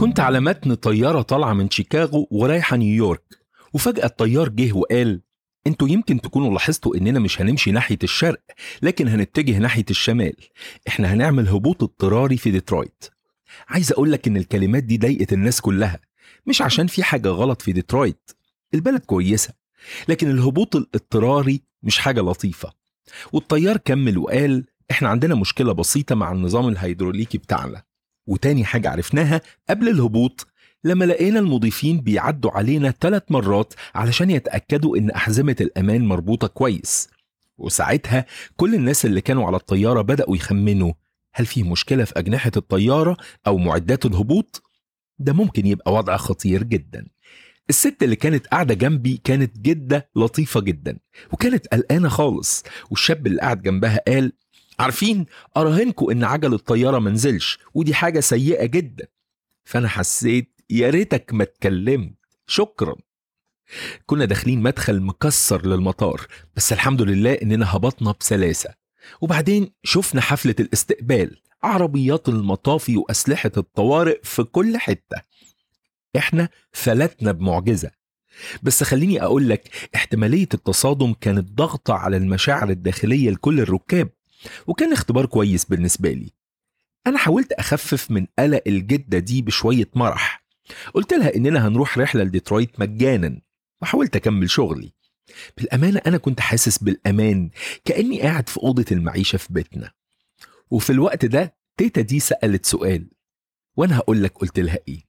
كنت على متن طيارة طالعة من شيكاغو ورايحة نيويورك وفجأة الطيار جه وقال انتوا يمكن تكونوا لاحظتوا اننا مش هنمشي ناحية الشرق لكن هنتجه ناحية الشمال احنا هنعمل هبوط اضطراري في ديترويت عايز اقول لك ان الكلمات دي ضايقت الناس كلها مش عشان في حاجة غلط في ديترويت البلد كويسة لكن الهبوط الاضطراري مش حاجة لطيفة والطيار كمل وقال احنا عندنا مشكلة بسيطة مع النظام الهيدروليكي بتاعنا وتاني حاجة عرفناها قبل الهبوط لما لقينا المضيفين بيعدوا علينا ثلاث مرات علشان يتأكدوا إن أحزمة الأمان مربوطة كويس وساعتها كل الناس اللي كانوا على الطيارة بدأوا يخمنوا هل في مشكلة في أجنحة الطيارة أو معدات الهبوط؟ ده ممكن يبقى وضع خطير جدا الست اللي كانت قاعدة جنبي كانت جدة لطيفة جدا وكانت قلقانة خالص والشاب اللي قاعد جنبها قال عارفين أراهنكم إن عجل الطيارة منزلش ودي حاجة سيئة جدا فأنا حسيت يا ريتك ما اتكلمت شكرا كنا داخلين مدخل مكسر للمطار بس الحمد لله إننا هبطنا بسلاسة وبعدين شفنا حفلة الاستقبال عربيات المطافي وأسلحة الطوارئ في كل حتة احنا فلتنا بمعجزة بس خليني أقول لك احتمالية التصادم كانت ضغطة على المشاعر الداخلية لكل الركاب وكان اختبار كويس بالنسبة لي أنا حاولت أخفف من قلق الجدة دي بشوية مرح قلت لها إننا هنروح رحلة لديترويت مجانا وحاولت أكمل شغلي بالأمانة أنا كنت حاسس بالأمان كأني قاعد في أوضة المعيشة في بيتنا وفي الوقت ده تيتا دي سألت سؤال وأنا هقول لك قلت لها إيه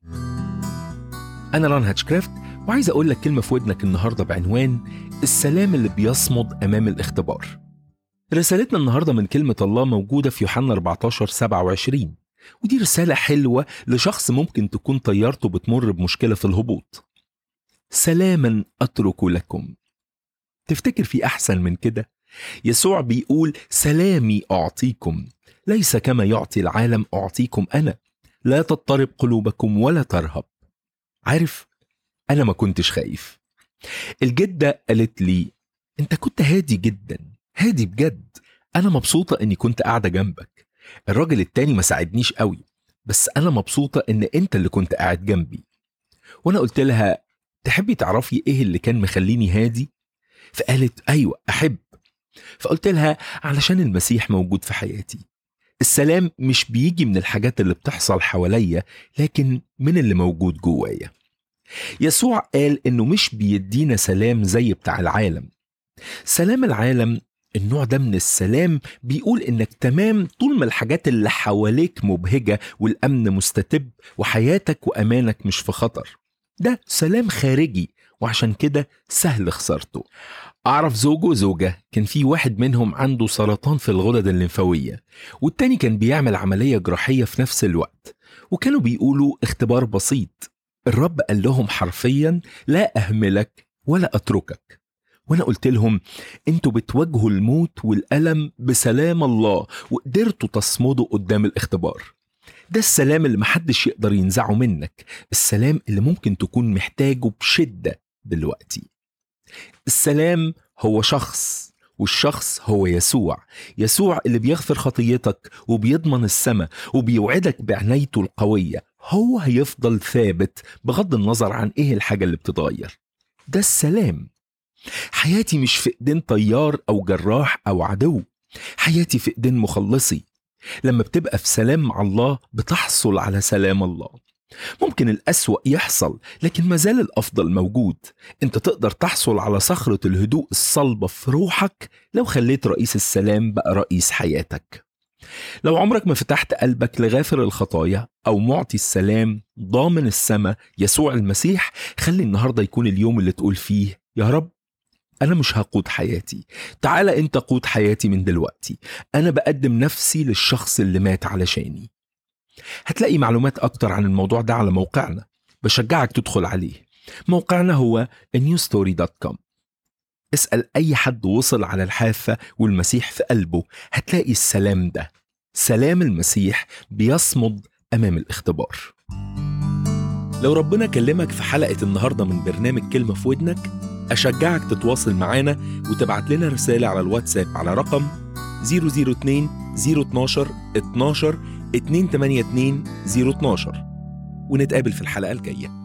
أنا ران هاتشكرافت وعايز أقول لك كلمة في ودنك النهاردة بعنوان السلام اللي بيصمد أمام الاختبار رسالتنا النهاردة من كلمة الله موجودة في يوحنا 14 27 ودي رسالة حلوة لشخص ممكن تكون طيارته بتمر بمشكلة في الهبوط سلاما أترك لكم تفتكر في أحسن من كده؟ يسوع بيقول سلامي أعطيكم ليس كما يعطي العالم أعطيكم أنا لا تضطرب قلوبكم ولا ترهب عارف أنا ما كنتش خايف الجدة قالت لي أنت كنت هادي جدا هادي بجد أنا مبسوطة إني كنت قاعدة جنبك الراجل التاني ما ساعدنيش قوي بس أنا مبسوطة إن أنت اللي كنت قاعد جنبي وأنا قلت لها تحبي تعرفي إيه اللي كان مخليني هادي؟ فقالت أيوة أحب فقلت لها علشان المسيح موجود في حياتي السلام مش بيجي من الحاجات اللي بتحصل حواليا لكن من اللي موجود جوايا يسوع قال انه مش بيدينا سلام زي بتاع العالم سلام العالم النوع ده من السلام بيقول انك تمام طول ما الحاجات اللي حواليك مبهجة والامن مستتب وحياتك وامانك مش في خطر ده سلام خارجي وعشان كده سهل خسارته أعرف زوج وزوجة كان في واحد منهم عنده سرطان في الغدد الليمفاوية والتاني كان بيعمل عملية جراحية في نفس الوقت وكانوا بيقولوا اختبار بسيط الرب قال لهم حرفيا لا أهملك ولا أتركك وأنا قلت لهم أنتوا بتواجهوا الموت والألم بسلام الله وقدرتوا تصمدوا قدام الاختبار ده السلام اللي محدش يقدر ينزعه منك السلام اللي ممكن تكون محتاجه بشدة دلوقتي السلام هو شخص والشخص هو يسوع يسوع اللي بيغفر خطيتك وبيضمن السماء وبيوعدك بعنايته القوية هو هيفضل ثابت بغض النظر عن ايه الحاجة اللي بتتغير ده السلام حياتي مش في ايدين طيار او جراح او عدو حياتي في ايدين مخلصي لما بتبقى في سلام مع الله بتحصل على سلام الله ممكن الأسوأ يحصل لكن ما زال الأفضل موجود أنت تقدر تحصل على صخرة الهدوء الصلبة في روحك لو خليت رئيس السلام بقى رئيس حياتك لو عمرك ما فتحت قلبك لغافر الخطايا أو معطي السلام ضامن السماء يسوع المسيح خلي النهاردة يكون اليوم اللي تقول فيه يا رب أنا مش هقود حياتي تعال أنت قود حياتي من دلوقتي أنا بقدم نفسي للشخص اللي مات علشاني هتلاقي معلومات أكتر عن الموضوع ده على موقعنا بشجعك تدخل عليه موقعنا هو newstory.com اسأل أي حد وصل على الحافة والمسيح في قلبه هتلاقي السلام ده سلام المسيح بيصمد أمام الاختبار لو ربنا كلمك في حلقة النهاردة من برنامج كلمة في ودنك أشجعك تتواصل معانا وتبعت لنا رسالة على الواتساب على رقم 002 012 12 282 012 ونتقابل في الحلقة الجاية